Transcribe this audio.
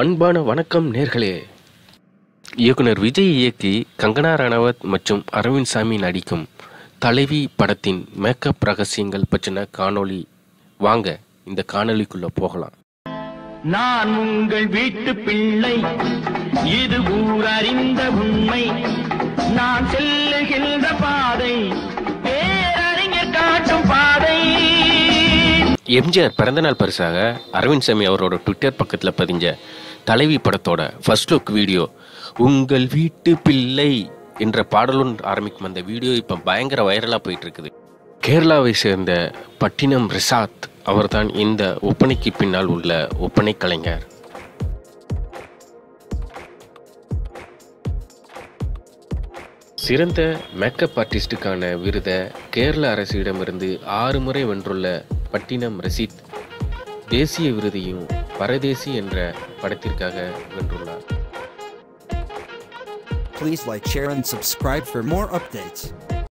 அன்பான வணக்கம் நேர்களே இயக்குனர் விஜய் இயக்கி கங்கனா ரணவத் மற்றும் அரவிந்த் சாமி நடிக்கும் தலைவி படத்தின் மேக்கப் ரகசியங்கள் பற்றின காணொளி வாங்க இந்த காணொளிக்குள்ள போகலாம் நான் உங்கள் வீட்டு பிள்ளை இது ஊரறிந்த உண்மை நான் செல்லுகின்ற பாதை பேரறிஞர் காட்டும் பாதை எம்ஜிஆர் பிறந்தநாள் பரிசாக அரவிந்த் சாமி அவரோட ட்விட்டர் பக்கத்தில் பதிஞ்ச தலைவி படத்தோட ஃபர்ஸ்ட் லுக் வீடியோ உங்கள் வீட்டு பிள்ளை என்ற பாடலுடன் ஆரம்பிக்கும் அந்த வீடியோ இப்போ பயங்கர வைரலாக போயிட்டு இருக்குது கேரளாவை சேர்ந்த பட்டினம் ரிசாத் அவர்தான் இந்த ஒப்பனைக்கு பின்னால் உள்ள ஒப்பனை கலைஞர் சிறந்த மேக்கப் ஆர்டிஸ்டுக்கான விருதை கேரள அரசிடமிருந்து ஆறு முறை வென்றுள்ள பட்டினம் ரசித் தேசிய விருதையும் பரதேசி என்ற படத்திற்காக வென்றுள்ளார் Please like, share, and subscribe for more updates.